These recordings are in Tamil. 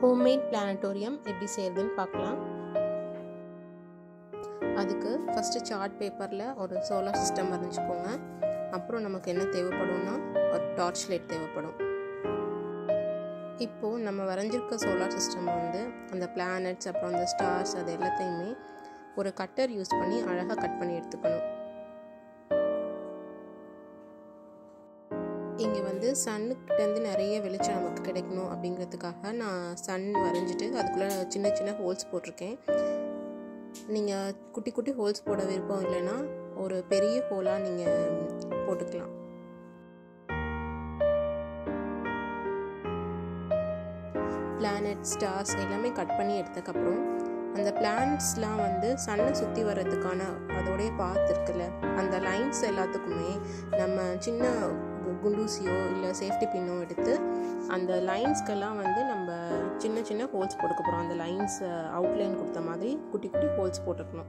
ஹோம்மேட் பிளானட்டோரியம் எப்படி செய்கிறதுன்னு பார்க்கலாம் அதுக்கு ஃபஸ்ட்டு சார்ட் பேப்பரில் ஒரு சோலார் சிஸ்டம் வரைஞ்சிக்கோங்க அப்புறம் நமக்கு என்ன தேவைப்படும்னா ஒரு டார்ச் லைட் தேவைப்படும் இப்போது நம்ம வரைஞ்சிருக்க சோலார் சிஸ்டம் வந்து அந்த பிளானட்ஸ் அப்புறம் அந்த ஸ்டார்ஸ் அது எல்லாத்தையுமே ஒரு கட்டர் யூஸ் பண்ணி அழகாக கட் பண்ணி எடுத்துக்கணும் இங்கே வந்து சன்னுக்கிட்டேருந்து நிறைய வெளிச்சம் நமக்கு கிடைக்கணும் அப்படிங்கிறதுக்காக நான் சன் வரைஞ்சிட்டு அதுக்குள்ளே சின்ன சின்ன ஹோல்ஸ் போட்டிருக்கேன் நீங்கள் குட்டி குட்டி ஹோல்ஸ் போட விருப்பம் இல்லைன்னா ஒரு பெரிய ஹோலாக நீங்கள் போட்டுக்கலாம் பிளானட் ஸ்டார்ஸ் எல்லாமே கட் பண்ணி எடுத்ததுக்கப்புறம் அந்த பிளான்ட்ஸ்லாம் வந்து சன்னை சுற்றி வர்றதுக்கான அதோடைய பாத் இருக்குல்ல அந்த லைன்ஸ் எல்லாத்துக்குமே நம்ம சின்ன குண்டூசியோ இல்லை சேஃப்டி பின்னோ எடுத்து அந்த லைன்ஸ்க்கெல்லாம் வந்து நம்ம சின்ன சின்ன ஹோல்ஸ் போட்டுக்க போகிறோம் அந்த லைன்ஸ் அவுட்லைன் கொடுத்த மாதிரி குட்டி குட்டி ஹோல்ஸ் போட்டுக்கணும்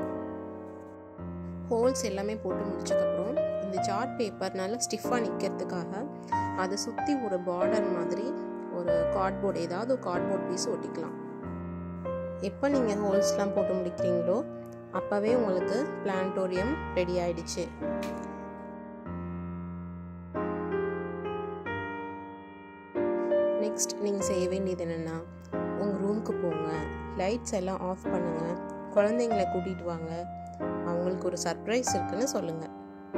ஹோல்ஸ் எல்லாமே போட்டு முடிச்சக்கப்புறம் இந்த சார்ட் பேப்பர் நல்லா ஸ்டிஃபாக நிற்கிறதுக்காக அதை சுற்றி ஒரு பார்டர் மாதிரி ஒரு கார்ட்போர்ட் ஏதாவது ஒரு கார்ட்போர்ட் பீஸ் ஒட்டிக்கலாம் எப்போ நீங்கள் ஹோல்ஸ்லாம் போட்டு முடிக்கிறீங்களோ அப்போவே உங்களுக்கு பிளானட்டோரியம் ரெடி ஆயிடுச்சு நெக்ஸ்ட் நீங்கள் செய்ய வேண்டியது என்னென்னா உங்கள் ரூமுக்கு போங்க லைட்ஸ் எல்லாம் ஆஃப் பண்ணுங்கள் குழந்தைங்களை கூட்டிகிட்டு வாங்க அவங்களுக்கு ஒரு சர்ப்ரைஸ் இருக்குன்னு சொல்லுங்கள்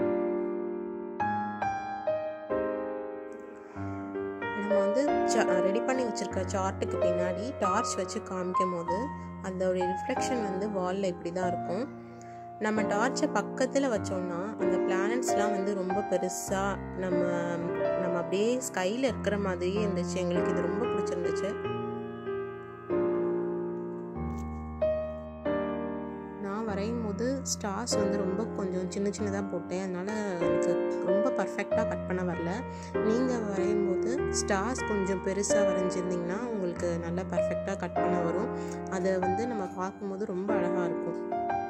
நம்ம வந்து ரெடி பண்ணி வச்சுருக்க சார்ட்டுக்கு பின்னாடி டார்ச் வச்சு காமிக்கும் போது அதோட ரிஃப்ளெக்ஷன் வந்து வாலில் இப்படி தான் இருக்கும் நம்ம டார்ச்சை பக்கத்தில் வச்சோம்னா அந்த பிளானட்ஸ்லாம் வந்து ரொம்ப பெருசாக நம்ம நம்ம அப்படியே ஸ்கையில் இருக்கிற மாதிரியே இருந்துச்சு எங்களுக்கு இது ரொம்ப பிடிச்சிருந்துச்சு நான் வரையும் போது ஸ்டார்ஸ் வந்து ரொம்ப கொஞ்சம் சின்ன சின்னதாக போட்டேன் அதனால் எனக்கு ரொம்ப பர்ஃபெக்டாக கட் பண்ண வரல நீங்கள் வரையும் போது ஸ்டார்ஸ் கொஞ்சம் பெருசாக வரைஞ்சிருந்திங்கன்னா உங்களுக்கு நல்லா பர்ஃபெக்டாக கட் பண்ண வரும் அதை வந்து நம்ம பார்க்கும்போது ரொம்ப அழகாக இருக்கும்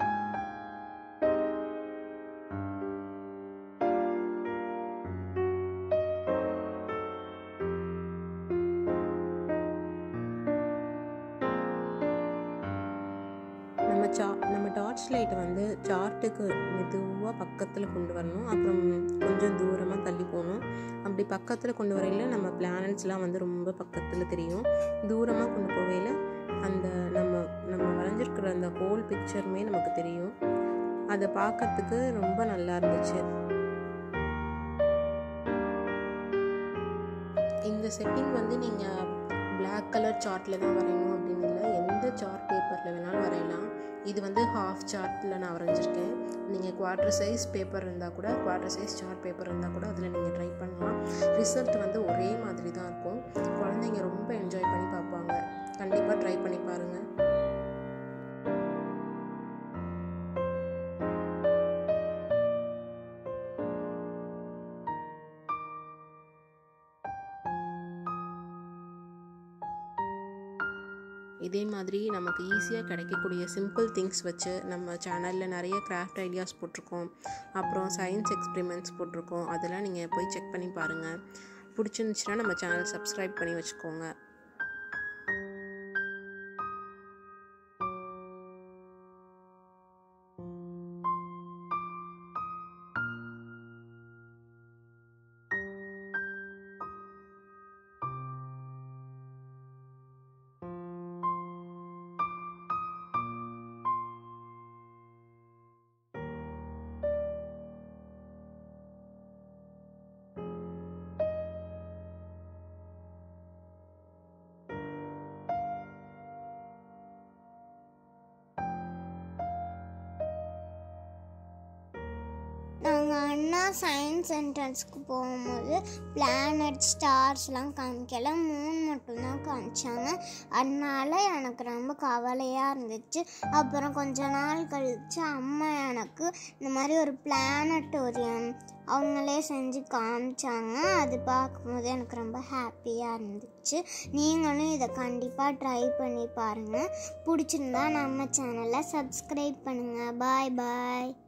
நம்ம சா நம்ம டார்ச் லைட் வந்து சார்ட்டுக்கு மெதுவாக பக்கத்தில் கொண்டு வரணும் அப்புறம் கொஞ்சம் தூரமாக தள்ளி போகணும் அப்படி பக்கத்தில் கொண்டு வரையில் நம்ம பிளானட்ஸ்லாம் வந்து ரொம்ப பக்கத்தில் தெரியும் தூரமாக கொண்டு போகையில் அந்த நம்ம நம்ம வரைஞ்சிருக்கிற அந்த ஹோல் பிக்சருமே நமக்கு தெரியும் அதை பார்க்கறதுக்கு ரொம்ப நல்லா இருந்துச்சு இந்த செட்டிங் வந்து நீங்கள் பிளாக் கலர் சார்ட்டில் தான் வரையணும் அப்படின்னு இல்லை எந்த சார்ட் பேப்பரில் வேணாலும் வரையலாம் இது வந்து ஹாஃப் சார்ட்டில் நான் வரைஞ்சிருக்கேன் நீங்கள் குவார்ட்டர் சைஸ் பேப்பர் இருந்தால் கூட குவார்ட்டர் சைஸ் சார்ட் பேப்பர் இருந்தால் கூட அதில் நீங்கள் ட்ரை பண்ணலாம் ரிசல்ட் வந்து ஒரே மாதிரி தான் இருக்கும் குழந்தைங்க ரொம்ப என்ஜாய் பண்ணி பார்ப்பாங்க கண்டிப்பாக ட்ரை பண்ணி பாருங்கள் இதே மாதிரி நமக்கு ஈஸியாக கிடைக்கக்கூடிய சிம்பிள் திங்ஸ் வச்சு நம்ம சேனலில் நிறைய கிராஃப்ட் ஐடியாஸ் போட்டிருக்கோம் அப்புறம் சயின்ஸ் எக்ஸ்பிரிமெண்ட்ஸ் போட்டிருக்கோம் அதெல்லாம் நீங்கள் போய் செக் பண்ணி பாருங்கள் பிடிச்சிருந்துச்சுன்னா நம்ம சேனல் சப்ஸ்கிரைப் பண்ணி வச்சுக்கோங்க நாங்கள் அண்ணா சயின்ஸ் சென்டர்ஸ்க்கு போகும்போது பிளானட் ஸ்டார்ஸ்லாம் காமிக்கல மூன் மட்டும்தான் காமிச்சாங்க அதனால எனக்கு ரொம்ப கவலையாக இருந்துச்சு அப்புறம் கொஞ்ச நாள் கழித்து அம்மா எனக்கு இந்த மாதிரி ஒரு பிளானட்டோரியம் அவங்களே செஞ்சு காமிச்சாங்க அது பார்க்கும்போது எனக்கு ரொம்ப ஹாப்பியாக இருந்துச்சு நீங்களும் இதை கண்டிப்பாக ட்ரை பண்ணி பாருங்கள் பிடிச்சிருந்தா நம்ம சேனலை சப்ஸ்கிரைப் பண்ணுங்கள் பாய் பாய்